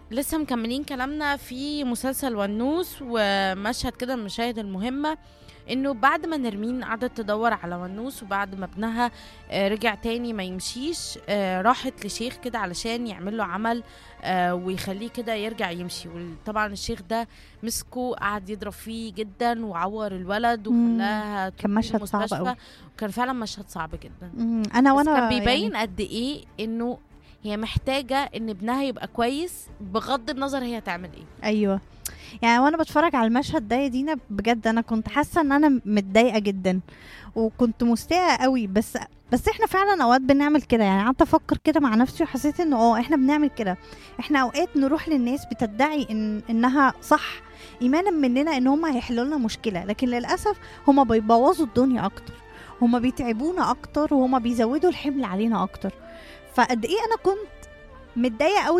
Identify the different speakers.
Speaker 1: لسه مكملين كلامنا في مسلسل ونوس ومشهد كده من المشاهد المهمة انه بعد ما نرمين قعدت تدور على ونوس وبعد ما ابنها آه، رجع تاني ما يمشيش آه، راحت لشيخ كده علشان يعمل له عمل آه، ويخليه كده يرجع يمشي طبعا الشيخ ده مسكه قعد يضرب فيه جدا وعور الولد
Speaker 2: مم.
Speaker 1: وخلاها
Speaker 2: كان
Speaker 1: تروح
Speaker 2: مشهد صعب
Speaker 1: المستشفى.
Speaker 2: أوي.
Speaker 1: وكان فعلا مشهد صعب جدا
Speaker 2: مم، انا
Speaker 1: بس
Speaker 2: وانا
Speaker 1: كان بيبين
Speaker 2: يعني
Speaker 1: قد ايه انه هي محتاجة ان ابنها يبقى كويس بغض النظر هي هتعمل ايه
Speaker 2: ايوه يعني وانا بتفرج على المشهد ده يا دينا بجد انا كنت حاسه ان انا متضايقه جدا وكنت مستاءه قوي بس بس احنا فعلا اوقات بنعمل كده يعني قعدت افكر كده مع نفسي وحسيت انه اه احنا بنعمل كده احنا اوقات نروح للناس بتدعي ان انها صح ايمانا مننا ان هم هيحلوا لنا مشكله لكن للاسف هم بيبوظوا الدنيا اكتر هم بيتعبونا اكتر وهم بيزودوا الحمل علينا اكتر فقد ايه انا كنت متضايقه قوي